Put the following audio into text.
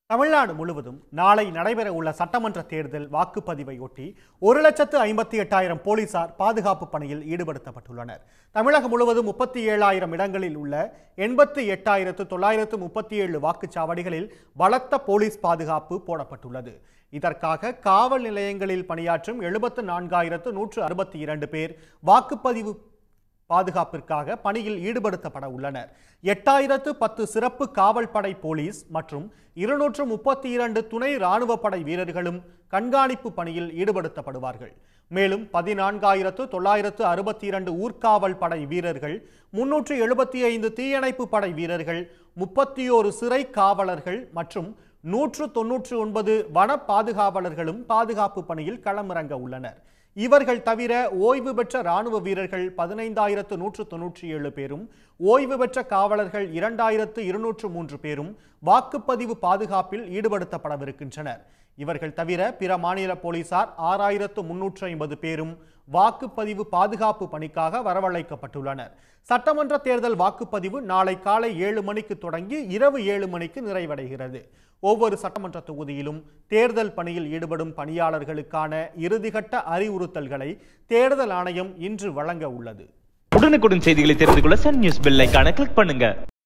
தமிழ்நாடு முழுவதும் நாளை நடைபெற உள்ள சட்டமன்ற தேர்தல் வாக்குப்பதிவையொட்டி ஒரு லட்சத்து ஐம்பத்தி எட்டாயிரம் போலீசார் பாதுகாப்பு பணியில் ஈடுபடுத்தப்பட்டுள்ளனர் தமிழகம் முழுவதும் முப்பத்தி ஏழாயிரம் இடங்களில் உள்ள எண்பத்தி எட்டாயிரத்து தொள்ளாயிரத்து முப்பத்தி ஏழு வாக்குச்சாவடிகளில் பலத்த போலீஸ் பாதுகாப்பு போடப்பட்டுள்ளது இதற்காக காவல் நிலையங்களில் பணியாற்றும் எழுபத்து நான்காயிரத்து நூற்று அறுபத்தி இரண்டு பேர் வாக்குப்பதிவு பாதுகாப்பிற்காக பணியில் ஈடுபடுத்தப்பட உள்ளனர் எட்டாயிரத்து பத்து சிறப்பு காவல் படை போலீஸ் மற்றும் இருநூற்று முப்பத்தி இரண்டு துணை ராணுவ படை வீரர்களும் கண்காணிப்பு பணியில் ஈடுபடுத்தப்படுவார்கள் மேலும் பதினான்காயிரத்து தொள்ளாயிரத்து அறுபத்தி இரண்டு ஊர்காவல் படை வீரர்கள் முன்னூற்று எழுபத்தி ஐந்து தீயணைப்பு படை வீரர்கள் முப்பத்தி ஓரு சிறை காவலர்கள் மற்றும் நூற்று தொன்னூற்று ஒன்பது வன பாதுகாவலர்களும் பாதுகாப்பு பணியில் களமிறங்க உள்ளனர் இவர்கள் தவிர ஓய்வு பெற்ற ராணுவ வீரர்கள் பதினைந்தாயிரத்து நூற்று தொன்னூற்றி ஏழு பேரும் ஓய்வு பெற்ற காவலர்கள் இரண்டாயிரத்து இருநூற்று மூன்று பேரும் வாக்குப்பதிவு பாதுகாப்பில் ஈடுபடுத்தப்படவிருக்கின்றனர் இவர்கள் தவிர பிற மாநில போலீசார் ஆறாயிரத்து முன்னூற்று ஐம்பது பேரும் வாக்குப்பதிவு பாதுகாப்பு பணிக்காக வரவழைக்கப்பட்டுள்ளனர் சட்டமன்ற தேர்தல் வாக்குப்பதிவு நாளை காலை ஏழு மணிக்கு தொடங்கி இரவு ஏழு மணிக்கு நிறைவடைகிறது ஒவ்வொரு சட்டமன்ற தொகுதியிலும் தேர்தல் பணியில் ஈடுபடும் பணியாளர்களுக்கான இறுதிக்கட்ட அறிவுறுத்தல்களை தேர்தல் ஆணையம் இன்று வழங்க உள்ளது உடனுக்குடன் செய்திகளை தெரிந்து கொள்ள சன் நியூஸ் பெல் ஐகானை கிளிக் பண்ணுங்க